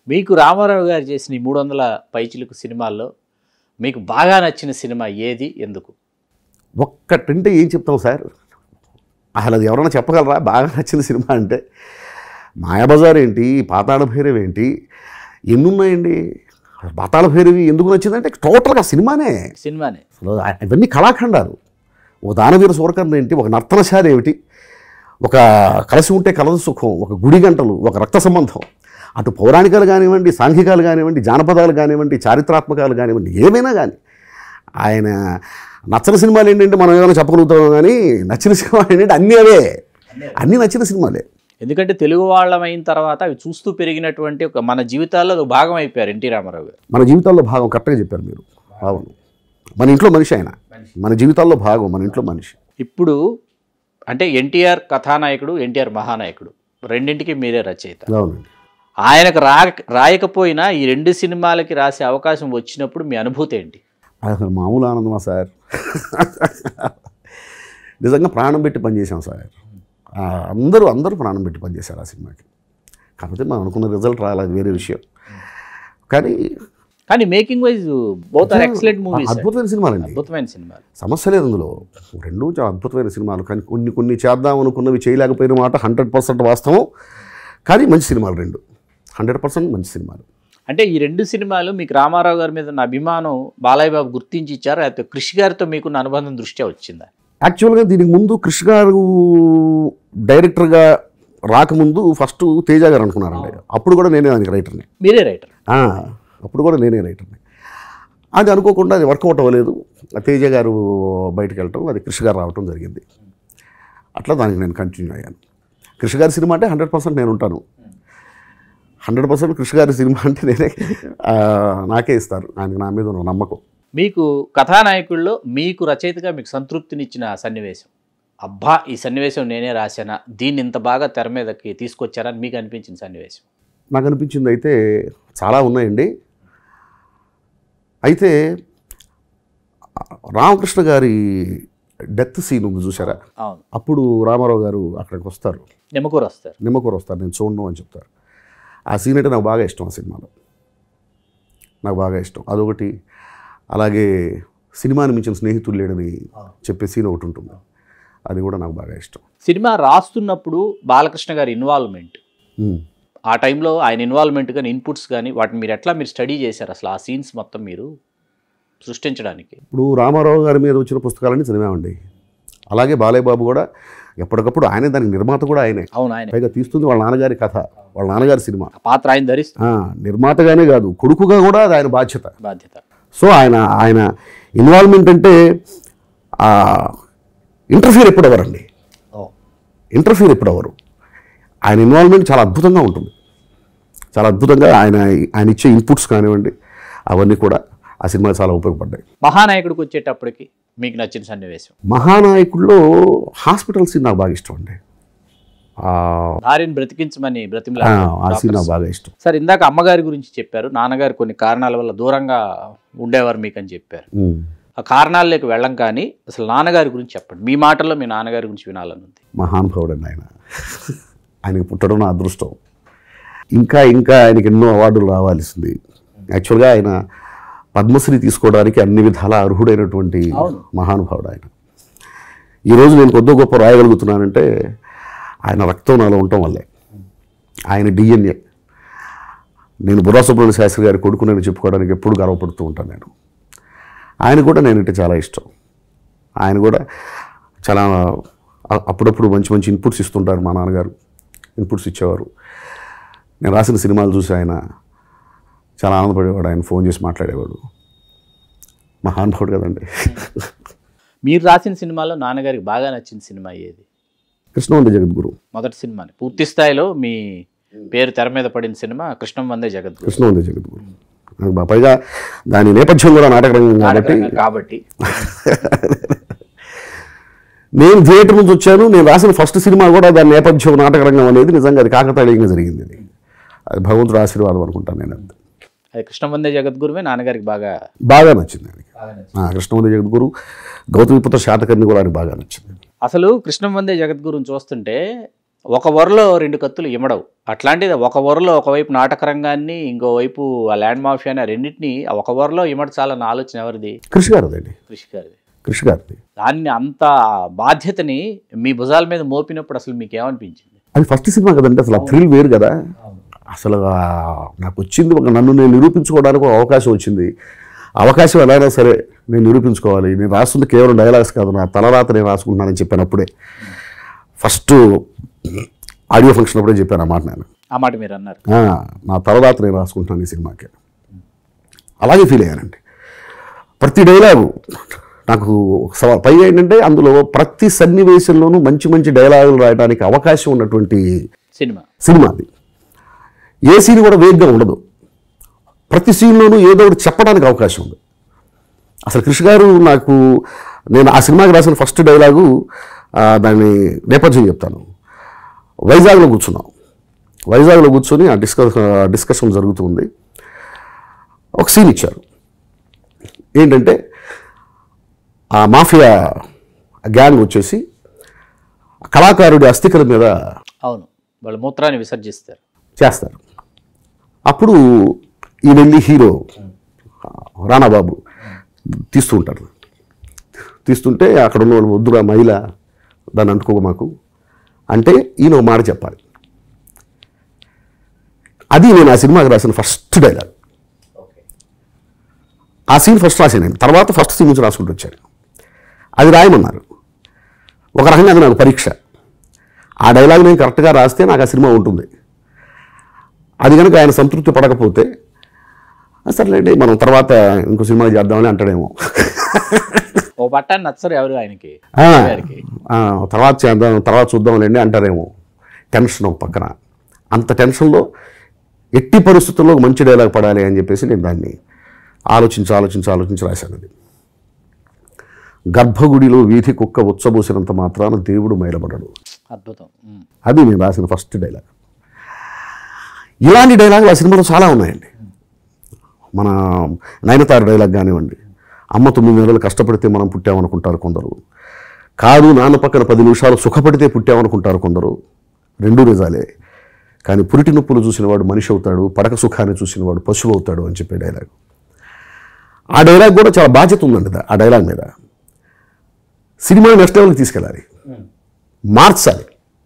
మీకు రామారావు గారు చేసిన ఈ మూడు వందల పైచిలకు సినిమాల్లో మీకు బాగా నచ్చిన సినిమా ఏది ఎందుకు ఒక్కటంటే ఏం చెప్తాం సార్ అసలు అది ఎవరైనా చెప్పగలరా బాగా నచ్చిన సినిమా అంటే మాయాబజార్ ఏంటి పాతాళ భైరవి ఏంటి ఎన్ని ఉన్నాయండి పాతాళ భైరవి ఎందుకు నచ్చిందంటే టోటల్గా సినిమానే సినిమానే అసలు ఆ- ఇవన్నీ కళాఖండాలు ఒక దానవీర సూరకర్ణ ఏంటి ఒక నర్తనశాల ఏమిటి ఒక కలిసి ఉంటే కలదు సుఖం ఒక గుడి గంటలు ఒక రక్త సంబంధం అటు పౌరాణికాలు కానివ్వండి సాంఘికాలు కానివ్వండి జానపదాలు కానివ్వండి చారిత్రాత్మకాలు కానివ్వండి ఏమైనా కానీ ఆయన నచ్చని సినిమాలు ఏంటంటే మనం ఏమైనా చెప్పగలుగుతాం కానీ నచ్చిన సినిమా ఏంటంటే అన్నీ అవే అన్నీ నచ్చిన సినిమాలే ఎందుకంటే తెలుగు వాళ్ళం అయిన తర్వాత అవి చూస్తూ పెరిగినటువంటి ఒక మన జీవితాల్లో ఒక భాగం అయిపోయారు ఎన్టీ రామారావు గారు మన జీవితాల్లో భాగం కరెక్ట్గా చెప్పారు మీరు అవును మన ఇంట్లో మనిషి ఆయన మన జీవితాల్లో భాగం మన ఇంట్లో మనిషి ఇప్పుడు అంటే ఎన్టీఆర్ కథానాయకుడు ఎన్టీఆర్ మహానాయకుడు రెండింటికి మీరే రచయిత అవునండి ఆయనకు రా రాయకపోయినా ఈ రెండు సినిమాలకి రాసే అవకాశం వచ్చినప్పుడు మీ అనుభూతి ఏంటి అసలు మామూలు ఆనందమా సార్ నిజంగా ప్రాణం పెట్టి పనిచేసాం సార్ ఆ, అందరూ అందరూ ప్రాణం పెట్టి పనిచేశారు ఆ సినిమాకి కాకపోతే మనం అనుకున్న రిజల్ట్ రాలేదు అది వేరే విషయం కానీ కానీ making wise both are excellent movies అద్భుతమైన సినిమాలండి అద్భుతమైన సినిమాలు సమస్య లేదు అందులో రెండు చాలా అద్భుతమైన సినిమాలు కానీ కొన్ని కొన్ని చేద్దాం అనుకున్నవి చేయలేకపోయిన మాట హండ్రెడ్ పర్సెంట్ వాస్తవం కానీ మంచి సినిమాలు రెండు హండ్రెడ్ పర్సెంట్ మంచి సినిమాలు అంటే ఈ రెండు సినిమాలు మీకు రామారావు గారి మీద ఉన్న అభిమానం బాలయ్య బాబు గుర్తించి ఇచ్చారు అయితే కృషి గారితో మీకున్న అనుబంధం దృష్ట్యా వచ్చిందా యాక్చువల్గా దీనికి ముందు కృష్ణ గారు డైరెక్టర్గా రాకముందు ఫస్ట్ తేజ గారు అనుకున్నారండి అప్పుడు కూడా నేనే దానికి రైటర్ని మీరే రైటర్ ఆ, అప్పుడు కూడా నేనే రైటర్ని అది అనుకోకుండా అది వర్కౌట్ అవ్వలేదు ఆ తేజ గారు బయటకు వెళ్ళటం అది కృష్ణ గారు రావటం జరిగింది అట్లా దానికి నేను కంటిన్యూ అయ్యాను కృష్ణ గారి సినిమా అంటే హండ్రెడ్ పర్సెంట్ నేను ఉంటాను హండ్రెడ్ పర్సెంట్ కృష్ణ గారి సినిమా అంటే నేనే ఆ, నాకే ఇస్తారు ఆయనకి నా మీద ఉన్న నమ్మకం మీకు కథానాయకుల్లో మీకు రచయితగా మీకు సంతృప్తినిచ్చిన సన్నివేశం అబ్బా ఈ సన్నివేశం నేనే రాశానా దీన్ని ఇంత బాగా తెర మీదకి తీసుకొచ్చారని మీకు అనిపించిన సన్నివేశం నాకు అనిపించింది అయితే చాలా ఉన్నాయండి అయితే రామకృష్ణ గారి డెత్ సీన్ ఉంది చూసారా అవును అప్పుడు రామారావు గారు అక్కడికి వస్తారు నిమ్మకూరు వస్తారు నిమ్మకూర వస్తారు నేను చూడను అని చెప్తారు ఆ సీన్ అంటే నాకు బాగా ఇష్టం ఆ సినిమాలో నాకు బాగా ఇష్టం అదొకటి అలాగే సినిమాని మించిన స్నేహితుడు లేడని చెప్పే సీన్ ఒకటి ఉంటుంది అది కూడా నాకు బాగా ఇష్టం సినిమా రాస్తున్నప్పుడు బాలకృష్ణ గారి ఇన్వాల్వ్మెంట్ ఉమ్. ఆ టైంలో ఆయన ఇన్వాల్వ్మెంట్ కానీ ఇన్పుట్స్ కానీ వాటిని మీరు ఎట్లా మీరు స్టడీ చేశారు అసలు ఆ సీన్స్ మొత్తం మీరు సృష్టించడానికి ఇప్పుడు రామారావు గారి మీద వచ్చిన పుస్తకాలన్నీ చదివామండి అలాగే బాలయ్య బాబు కూడా ఎప్పటికప్పుడు ఆయనే దానికి నిర్మాత కూడా ఆయనే అవును ఆయన పైగా తీస్తుంది వాళ్ళ నాన్నగారి కథ వాళ్ళ నాన్నగారి సినిమా ఆ పాత్ర ఆయన ధరిస్తుంది ఆ, నిర్మాతగానే కాదు కొడుకుగా కూడా అది ఆయన బాధ్యత బాధ్యత సో ఆయన ఆయన ఇన్వాల్వ్మెంట్ అంటే ఇంటర్ఫీర్ ఎప్పుడు అవ్వరండి ఇంటర్ఫీర్ ఎప్పుడు అవ్వరు ఆయన ఇన్వాల్వ్మెంట్ చాలా అద్భుతంగా ఉంటుంది చాలా అద్భుతంగా ఆయన ఆయన ఇచ్చే ఇన్పుట్స్ కానివ్వండి అవన్నీ కూడా ఆ సినిమా చాలా ఉపయోగపడ్డాయి మహానాయకుడికి వచ్చేటప్పటికి మీకు నచ్చిన సన్నివేశం మహానాయకుల్లో హాస్పిటల్ సీన్ నాకు బాగా ఇష్టం అండి ఆ, భార్యను బ్రతికించమని ఆ, బ్రతిమలా ఆ సీన్ నాకు బాగా ఇష్టం సార్ ఇందాక అమ్మగారి గురించి చెప్పారు నాన్నగారు కొన్ని కారణాల వల్ల దూరంగా ఉండేవారు మీకు అని చెప్పారు ఉమ్. ఆ కారణాల్లోకి వెళ్ళం కానీ అసలు నాన్నగారి గురించి చెప్పండి మీ మాటల్లో మీ నాన్నగారి గురించి వినాలని ఉంది మహానుభావుడు అండి ఆయన ఆయనకి పుట్టడం నా అదృష్టం ఇంకా ఇంకా ఆయనకి ఎన్నో అవార్డులు రావాల్సింది యాక్చువల్గా ఆయన పద్మశ్రీ తీసుకోవడానికి అన్ని విధాల అర్హుడైనటువంటి అవును. మహానుభావుడు ఆయన ఈరోజు నేను కొద్ది గొప్ప రాయగలుగుతున్నానంటే ఆయన రక్తం నాలో ఉండటం వల్లే ఆయన డిఎన్ఏ నేను బుర్రా సుబ్రహ్మణ్య శాస్త్రి గారి కొడుకునని చెప్పుకోవడానికి ఎప్పుడు గర్వపడుతూ ఉంటాను నేను ఆయన కూడా నేనంటే చాలా ఇష్టం ఆయన కూడా చాలా అ- అప్పుడప్పుడు మంచి మంచి ఇన్పుట్స్ ఇస్తుంటారు మా నాన్నగారు ఇన్పుట్స్ ఇచ్చేవారు నేను రాసిన సినిమాలు చూసి ఆయన చాలా ఆనందపడేవాడు ఆయన ఫోన్ చేసి మాట్లాడేవాడు మహానుభావుడు కదండి మీరు రాసిన సినిమాలో నాన్నగారికి బాగా నచ్చిన సినిమా ఏది కృష్ణ వందే జగద్గురు మొదటి సినిమాని పూర్తి స్థాయిలో మీ పేరు తెర మీద పడిన సినిమా కృష్ణం వందే జగద్గురు కృష్ణ వందే జగద్గురు నాకు బా- పైగా దాని నేపథ్యం కూడా నాటక రంగం కాబట్టి కాబట్టి నేను థియేటర్ నుంచి వచ్చాను నేను రాసిన ఫస్ట్ సినిమా కూడా దాని నేపథ్యం నాటక రంగం అనేది నిజంగా అది కాకతాళీయంగా జరిగింది అది అది భగవంతుడు ఆశీర్వాదం అనుకుంటాను నేను అది అది కృష్ణం వందే జగద్గురువే నాన్నగారికి బాగా బాగా నచ్చింది ఆయనకి ఆ, కృష్ణవందే జగద్గురు గౌతమిపుత్ర శాతకర్ణి కూడా ఆయనకి బాగా నచ్చింది అసలు కృష్ణం వందే జగద్గురుని చూస్తుంటే ఒక వరలో రెండు కత్తులు ఇమడవు అట్లాంటిది ఒక వరలో ఒకవైపు నాటక రంగాన్ని ఇంకోవైపు ఆ ల్యాండ్ మాఫియాని ఆ రెండింటిని ఆ ఒక వరలో ఇమడచాలన్న ఆలోచన ఎవరిది కృషి గారిదండి కృషి గారిది కృషి గారిది దాన్ని అంత బాధ్యతని మీ భుజాల మీద మోపినప్పుడు అసలు మీకు ఏమనిపించింది అది ఫస్ట్ సినిమా కదండి అసలు ఆ థ్రిల్ వేరు కదా అసలు ఆ నాకు వచ్చింది ఒక నన్ను నేను నిరూపించుకోవడానికి ఒక అవకాశం వచ్చింది అవకాశం ఎలా అయినా సరే నేను నిరూపించుకోవాలి నేను రాస్తుంది కేవలం డైలాగ్స్ కాదు నా తలరాత నేను రాసుకుంటున్నానని చెప్పానప్పుడే ఫస్ట్ ఆడియో ఫంక్షన్ అప్పుడే చెప్పాను ఆ మాట నేను ఆ మాట మీరు అన్నారు ఆ, నా తలరాత నేను రాసుకుంటున్నాను ఈ సినిమాకి అలాగే ఫీల్ అయ్యానండి ప్రతి డైలాగు నాకు ఒక సవా- పైగా ఏంటంటే అందులో ప్రతి సన్నివేశంలోనూ మంచి మంచి డైలాగులు రాయడానికి అవకాశం ఉన్నటువంటి సినిమా సినిమా అది ఏ సీన్ కూడా వేగ్గా ఉండదు ప్రతి సీన్లోనూ ఏదో ఒకటి చెప్పడానికి అవకాశం ఉంది అసలు కృష్ణ గారు నాకు నేను ఆ సినిమాకి రాసిన ఫస్ట్ డైలాగు ఆ, దాని నేపథ్యం చెప్తాను వైజాగ్లో కూర్చున్నాం వైజాగ్లో కూర్చొని ఆ డిస్కస్ డిస్కషన్ జరుగుతుంది ఒక సీన్ ఇచ్చారు ఏంటంటే ఆ మాఫియా గ్యాంగ్ వచ్చేసి కళాకారుడి అస్థికల మీద అవును వాళ్ళు మూత్రాన్ని విసర్జిస్తారు చేస్తారు అప్పుడు ఈ వెళ్ళి హీరో రానాబాబు తీస్తూ ఉంటారు తీస్తుంటే అక్కడ ఉన్న వాళ్ళు వద్దురా మహిళ దాన్ని అంటుకోక మాకు అంటే ఈయన ఒక మాట చెప్పాలి అది నేను ఆ సినిమాకి రాసిన ఫస్ట్ డైలాగ్ ఆ సీన్ ఫస్ట్ రాశాను నేను తర్వాత ఫస్ట్ సీన్ నుంచి రాసుకుంటూ వచ్చాను అది రాయమన్నారు ఒక రకంగా అది నాకు పరీక్ష ఆ డైలాగ్ నేను కరెక్ట్గా రాస్తే నాకు ఆ సినిమా ఉంటుంది అది కనుక ఆయన సంతృప్తి పడకపోతే "ఆ, సర్లేండి మనం తర్వాత ఇంకో సినిమా చేద్దామని అంటాడేమో ఓ పట్టాన్ని నచ్చరు ఎవరు ఆయనకి ఆ, గారికి. ఆ, తర్వాత చేద్దాం తర్వాత చూద్దాంలేండి అంటారేమో టెన్షన్ ఒక పక్కన అంత టెన్షన్లో ఎట్టి పరిస్థితుల్లో ఒక మంచి డైలాగ్ పడాలి అని చెప్పేసి నేను దాన్ని ఆలోచించి ఆలోచించి ఆలోచించి రాశాను అది గర్భగుడిలో వీధి కుక్క ఉచ్చబోసినంత మాత్రాన దేవుడు మైలబడడు అద్భుతం ఉమ్. అది నేను రాసిన ఫస్ట్ డైలాగ్ ఇలాంటి డైలాగులు ఆ సినిమాలో చాలా ఉన్నాయండి మన నయనతార డైలాగ్ కానివ్వండి అమ్మ తొమ్మిది నెలలు కష్టపడితే మనం పుట్టామనుకుంటారు కొందరు కాదు నాన్న పక్కన పది నిమిషాలు సుఖపడితే పుట్టామనుకుంటారు కొందరు రెండు నిజాలే కానీ పురిటి నొప్పులు చూసినవాడు మనిషి అవుతాడు పడక సుఖాన్ని చూసినవాడు పశువు అవుతాడు అని చెప్పే డైలాగ్ ఆ డైలాగ్ కూడా చాలా బాధ్యత ఉందండి దా- ఆ డైలాగ్ మీద సినిమా నెక్స్ట్ లెవెల్కి తీసుకెళ్ళాలి మార్చాలి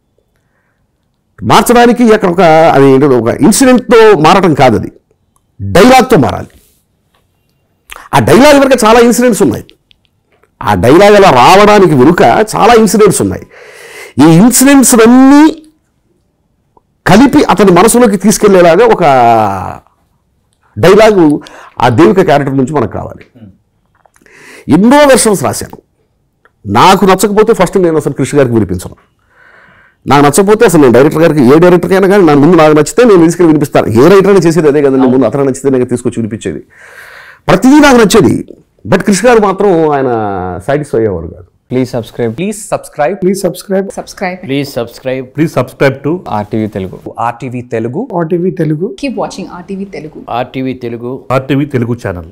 మార్చడానికి అక్కడ ఒక అది ఏంటో ఒక ఇన్సిడెంట్తో మారటం కాదు అది డైలాగ్తో మారాలి ఆ డైలాగ్ వెనుక చాలా ఇన్సిడెంట్స్ ఉన్నాయి ఆ డైలాగ్ అలా రావడానికి వెనుక చాలా ఇన్సిడెంట్స్ ఉన్నాయి ఈ ఇన్సిడెంట్స్ అన్నీ కలిపి అతని మనసులోకి తీసుకెళ్లేలాగా ఒక డైలాగు ఆ దేవిక క్యారెక్టర్ నుంచి మనకు కావాలి ఎన్నో వెర్షన్స్ రాశాను నాకు నచ్చకపోతే ఫస్ట్ నేను అసలు కృష్ణ గారికి వినిపించను నాకు నచ్చకపోతే అసలు నేను డైరెక్టర్ గారికి ఏ డైరెక్టర్ అయినా కానీ నా ముందు నాకు నచ్చితే నేను తీసుకెళ్ళి వినిపిస్తాను ఏ రైటర్ అయినా చేసేది అదే కదండి ముందు అతను నచ్చితే నేను తీసుకొచ్చి వినిపించేది ప్రతిదీ నాకు నచ్చేది బట్ కృష్ణ గారు మాత్రం ఆయన సాటిస్ఫై అయ్యేవారు కాదు Please subscribe. Please subscribe Please subscribe subscribe please subscribe please subscribe to RTV Telugu. to RTV Telugu RTV Telugu. keep watching rtv telugu RTV Telugu RTV Telugu channel